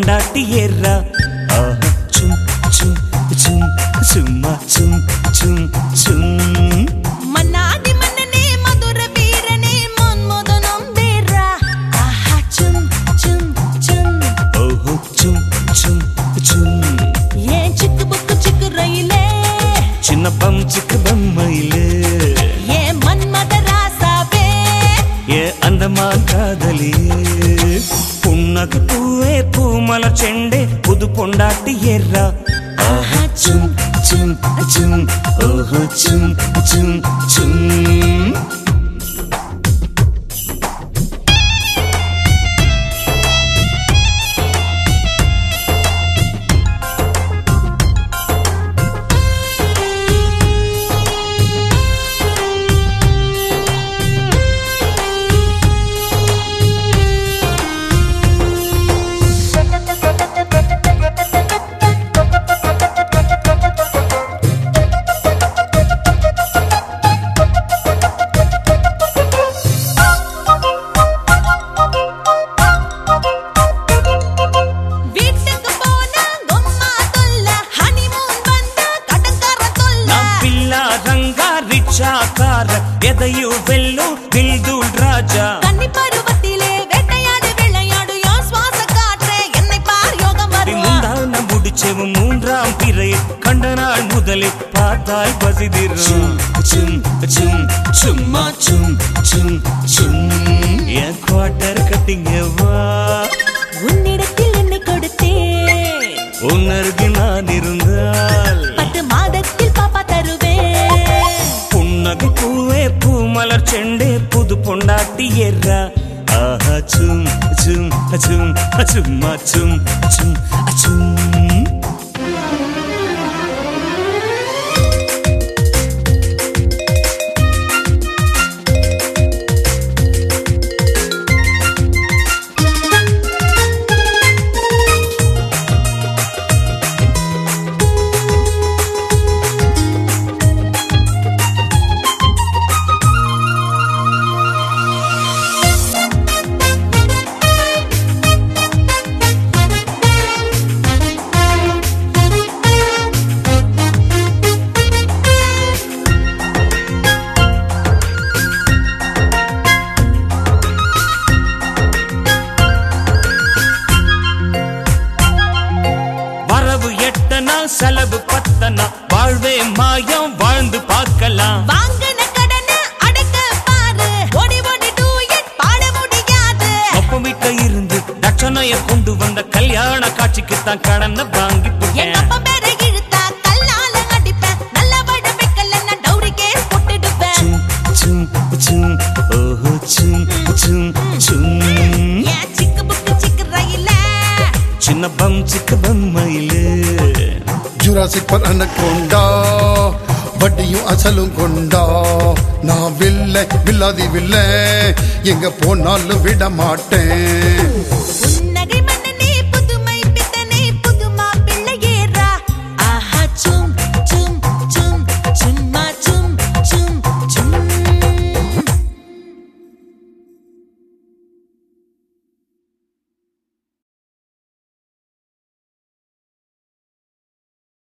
பொண்டாட்டி ஏறா ஆஹா சும் சும் சும் சும்மா சும் சும் சும் மன்னாதி மன்னனே மதுர வீரனே மன்மதனம் வீரா ஆஹா சும் சும் சும் ஓஹோ சும் சும் சும் ஏன் சிக்கு புக்கு சிக்கு ரயிலே சின்ன பம் சிக்கு பம்மையிலே ஏன் மன்மத ராசாவே ஏ அந்தமா காதலியே புன்னகு பூவே பூமலர் செண்டே புது பொண்டாட்டி ஏறா ஆஹா சும் சும் சும் ஓஹோ சும் சும் சும் வீட்டுக்கு போனா கொம்மா தொல்ல ஹனிமூன் வந்தா கடற்கரை தொல்ல நம் பில்லா ರಂಗ ರಿಕ್ಷಾ ಕಾರ ಎದೆಯು வெல்லு தில்துல் ராஜா கன்னி பருவத்திலே வேட்டையாடு விளையாடு யான் சுவாச காற்றே என்னை பார் யோகம் அடி வருவா முந்தான முடிச்சவும் மூன்றாம் பிறை கண்ட நாள் முதலில் பார்த்தாய் பசிதிரும் சும் சும் சும்மா சும் சும் சும் என் குவார்டர் கட்டிங்கவா உன்னிடத்தில் என்னை கொடுத்தேன் உன்னருக்கு நான் இருந்தால் பத்து மாதத்தில் பாப்பா தருவேன் புன்னகை பூவே பூமலர் செண்டே புது பொண்டாட்டி ஏறா ஆஹா சும் சும் சும் சும்மா சும் சும் சும் வரவு எட்டனா செலவு பத்தனா வாழ்வே மாயம் வாழ்ந்து பார்க்கலாம் வாங்கின கடனை அடைக்க பாரு ஓடி ஓடி டூ இட் பாட முடியாது ஒப்ப வீட்டை இருந்து தட்சணைய கொண்டு வந்த கல்யாண காட்சிக்கு தான் கடனை வாங்கி எங்க போட்டேன் அப்பா பேர இழுத்தா கல்லால அடிப்பேன் நல்ல வட வைக்கல நான் டவுரி கேஸ் போட்டுடுவேன் சும் சும் சும் ஓஹோ சும் சும் சும் ஏன் சிக்கு புக்கு சிக்கு ரயில சின்ன பம் சிக்க பம்மையிலே ஜுராசிக் பர் அனக்கொண்டா வட்டியும் அசலும் கொண்டா நான் வில்ல வில்லாதி வில்ல எங்க போனாலும் விட மாட்டேன்